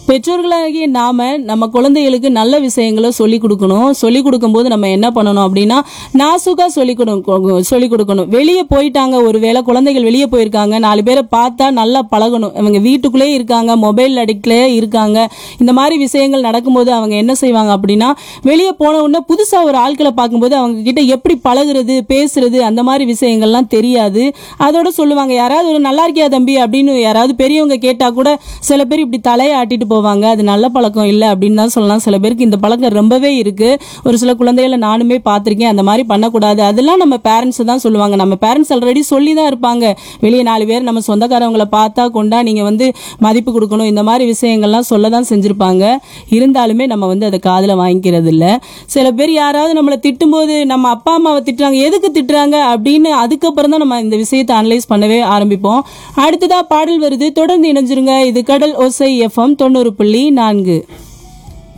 பெற்றோர்களாகிய நாம நம்ம குழந்தைகளுக்கு நல்ல விஷயங்களை சொல்லி கொடுக்கணும் சொல்லி கொடுக்கும்போது நம்ம என்ன பண்ணணும் அப்படின்னா நாசுக்கா சொல்லி கொடுக்கணும் சொல்லி கொடுக்கணும் வெளியே போயிட்டாங்க ஒருவேளை குழந்தைகள் வெளியே போயிருக்காங்க நாலு பேரை பார்த்தா நல்லா பழகணும் இவங்க வீட்டுக்குள்ளே இருக்காங்க மொபைல் அடிக்ட்லேயே இருக்காங்க இந்த மாதிரி விஷயங்கள் நடக்கும்போது அவங்க என்ன செய்வாங்க அப்படின்னா வெளியே போன உடனே புதுசா ஒரு ஆட்களை பார்க்கும்போது அவங்க கிட்ட எப்படி பழகுறது பேசுறது அந்த மாதிரி விஷயங்கள்லாம் தெரியாது அதோட சொல்லுவாங்க யாராவது ஒரு நல்லா இருக்கியா தம்பி அப்படின்னு யாராவது பெரியவங்க கேட்டா கூட சில பேர் இப்படி தலையை ஆட்டிட்டு போவாங்க அது நல்ல பழக்கம் இல்லை அப்படின்னு தான் சொல்லலாம் சில பேருக்கு இந்த பழக்கம் ரொம்பவே இருக்கு ஒரு சில குழந்தைகளை நானுமே பார்த்திருக்கேன் அந்த மாதிரி பண்ணக்கூடாது அதெல்லாம் நம்ம பேரண்ட்ஸ் தான் சொல்லுவாங்க நம்ம பேரண்ட்ஸ் ஆல்ரெடி சொல்லி தான் இருப்பாங்க வெளியே நாலு பேர் நம்ம சொந்தக்காரவங்களை பார்த்தா கொண்டா நீங்க வந்து மதிப்பு கொடுக்கணும் இந்த மாதிரி விஷயங்கள்லாம் சொல்ல தான் செஞ்சிருப்பாங்க இருந்தாலுமே நம்ம வந்து அதை காதுல வாங்கிக்கிறது இல்ல சில பேர் யாராவது நம்மளை திட்டும்போது நம்ம அப்பா அம்மாவை திட்டுறாங்க எதுக்கு திட்டுறாங்க அப்படின்னு அதுக்கப்புறம் தான் நம்ம இந்த விஷயத்தை அனலைஸ் பண்ணவே ஆரம்பிப்போம் அடுத்ததா பாடல் வருது தொடர்ந்து இணைஞ்சிருங்க இது கடல் ஓசை எஃப்எம் தொண்ணூறு புள்ளி நான்கு